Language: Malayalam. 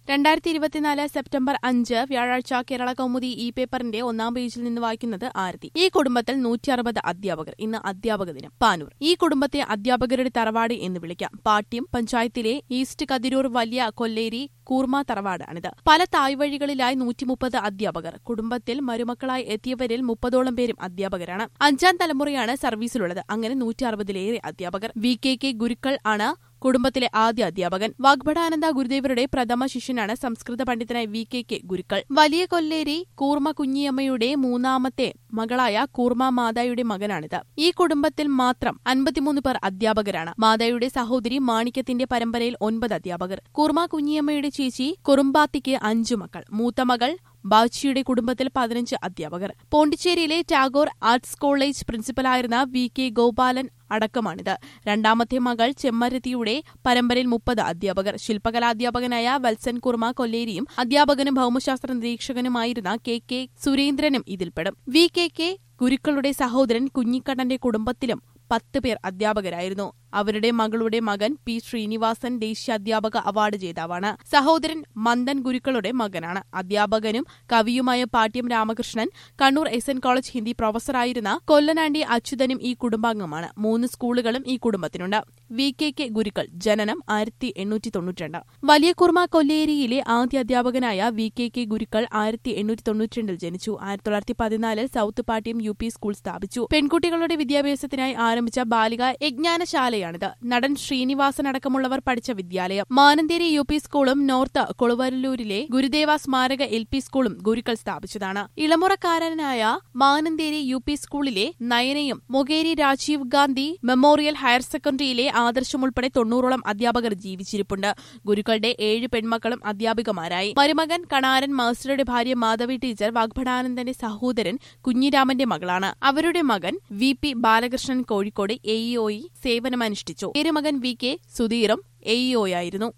രണ്ടായിരത്തി ഇരുപത്തിനാല് സെപ്റ്റംബർ അഞ്ച് വ്യാഴാഴ്ച കേരള കൗമുദി ഇ പേപ്പറിന്റെ ഒന്നാം പേജിൽ നിന്ന് വായിക്കുന്നത് ആരതി ഈ കുടുംബത്തിൽ നൂറ്റി അറുപത് അധ്യാപകർ ഇന്ന് അധ്യാപക ദിനം പാനൂർ ഈ കുടുംബത്തെ അധ്യാപകരുടെ തറവാട് എന്ന് വിളിക്കാം പാട്യം പഞ്ചായത്തിലെ ഈസ്റ്റ് കതിരൂർ വലിയ കൊല്ലേരി കൂർമ തറവാടാണിത് പല തായ്വഴികളിലായി നൂറ്റിമുപ്പത് അധ്യാപകർ കുടുംബത്തിൽ മരുമക്കളായി എത്തിയവരിൽ മുപ്പതോളം പേരും അധ്യാപകരാണ് അഞ്ചാം തലമുറയാണ് സർവീസിലുള്ളത് അങ്ങനെ നൂറ്റി അറുപതിലേറെ അധ്യാപകർ വി കെ കെ ഗുരുക്കൾ ആണ് കുടുംബത്തിലെ ആദ്യ അധ്യാപകൻ വാഗ്ഭടാനന്ദ ഗുരുദേവരുടെ പ്രഥമ ശിഷ്യനാണ് സംസ്കൃത പണ്ഡിതനായ വി കെ കെ ഗുരുക്കൾ വലിയ കൊല്ലേരി കൂർമ കുഞ്ഞിയമ്മയുടെ മൂന്നാമത്തെ മകളായ കൂർമ മാതായുടെ മകനാണിത് ഈ കുടുംബത്തിൽ മാത്രം അൻപത്തിമൂന്ന് പേർ അധ്യാപകരാണ് മാതായുടെ സഹോദരി മാണിക്യത്തിന്റെ പരമ്പരയിൽ ഒൻപത് അധ്യാപകർ കൂർമ കുഞ്ഞിയമ്മയുടെ ചേച്ചി കുറുമ്പാത്തിക്ക് അഞ്ചു മക്കൾ മൂത്ത മകൾ ബാച്ചിയുടെ കുടുംബത്തിൽ പതിനഞ്ച് അധ്യാപകർ പോണ്ടിച്ചേരിയിലെ ടാഗോർ ആർട്സ് കോളേജ് പ്രിൻസിപ്പലായിരുന്ന വി കെ ഗോപാലൻ അടക്കമാണിത് രണ്ടാമത്തെ മകൾ ചെമ്മരത്തിയുടെ പരമ്പരയിൽ മുപ്പത് അധ്യാപകർ ശില്പകലാധ്യാപകനായ വത്സൻ കുർമ കൊല്ലേരിയും അധ്യാപകനും ഭൌമശാസ്ത്ര നിരീക്ഷകനുമായിരുന്ന കെ കെ സുരേന്ദ്രനും ഇതിൽപ്പെടും വി കെ കെ ഗുരുക്കളുടെ സഹോദരൻ കുഞ്ഞിക്കണ്ണന്റെ കുടുംബത്തിലും പത്ത് പേർ അധ്യാപകരായിരുന്നു അവരുടെ മകളുടെ മകൻ പി ശ്രീനിവാസൻ ദേശീയ അധ്യാപക അവാർഡ് ജേതാവാണ് സഹോദരൻ മന്ദൻ ഗുരുക്കളുടെ മകനാണ് അധ്യാപകനും കവിയുമായ Pattiam Ramakrishnan Kannur S N college Hindi പ്രൊഫസറായിരുന്ന കൊല്ലനാണ്ടി അച്യുതനും ഈ കുടുംബാംഗമാണ് മൂന്ന് സ്കൂളുകളും ഈ കുടുംബത്തിനുണ്ട് വി കെ കെ ഗുരുക്കൾ ജനനം ആയിരത്തി എണ്ണൂറ്റി തൊണ്ണൂറ്റിരണ്ട് വലിയ കുർമ കൊല്ലേരിയിലെ ആദ്യ അധ്യാപകനായ വി കെ കെ ഗുരുക്കൾ ആയിരത്തി എണ്ണൂറ്റി തൊണ്ണൂറ്റിരണ്ടിൽ ജനിച്ചു ആയിരത്തി തൊള്ളായിരത്തി പതിനാലിൽ south Pattiam U P school സ്ഥാപിച്ചു പെൺകുട്ടികളുടെ വിദ്യാഭ്യാസത്തിനായി ആരംഭിച്ച ബാലിക യജ്ഞാനശാലയാണിത് നടൻ ശ്രീനിവാസൻ അടക്കമുള്ളവർ പഠിച്ച വിദ്യാലയം മാനന്തേരി യു പി സ്കൂളും നോർത്ത് കൊളുവരലൂരിലെ ഗുരുദേവ സ്മാരക എൽ പി സ്കൂളും ഗുരുക്കൾ സ്ഥാപിച്ചതാണ് ഇളമുറക്കാരനായ മാനന്തേരി യു പി സ്കൂളിലെ നയനയും മൊകേരി രാജീവ് ഗാന്ധി മെമ്മോറിയൽ ഹയർ സെക്കൻഡറിയിലെ ആദർശം ഉൾപ്പെടെ തൊണ്ണൂറോളം അധ്യാപകർ ജീവിച്ചിരിപ്പുണ്ട് ഗുരുക്കളുടെ ഏഴ് പെൺമക്കളും അധ്യാപികമാരായി മരുമകൻ കണാരൻ മാസ്റ്ററുടെ ഭാര്യ മാധവി ടീച്ചർ വാഗ്ഭടാനന്ദന്റെ സഹോദരൻ കുഞ്ഞിരാമന്റെ മകളാണ് അവരുടെ മകൻ വി പി ബാലകൃഷ്ണൻ കോഴിക്കോട് എഇഒയി സേവനമനുഷ്ഠിച്ചു മകൻ വി കെ സുധീറും എഇഒയായിരുന്നു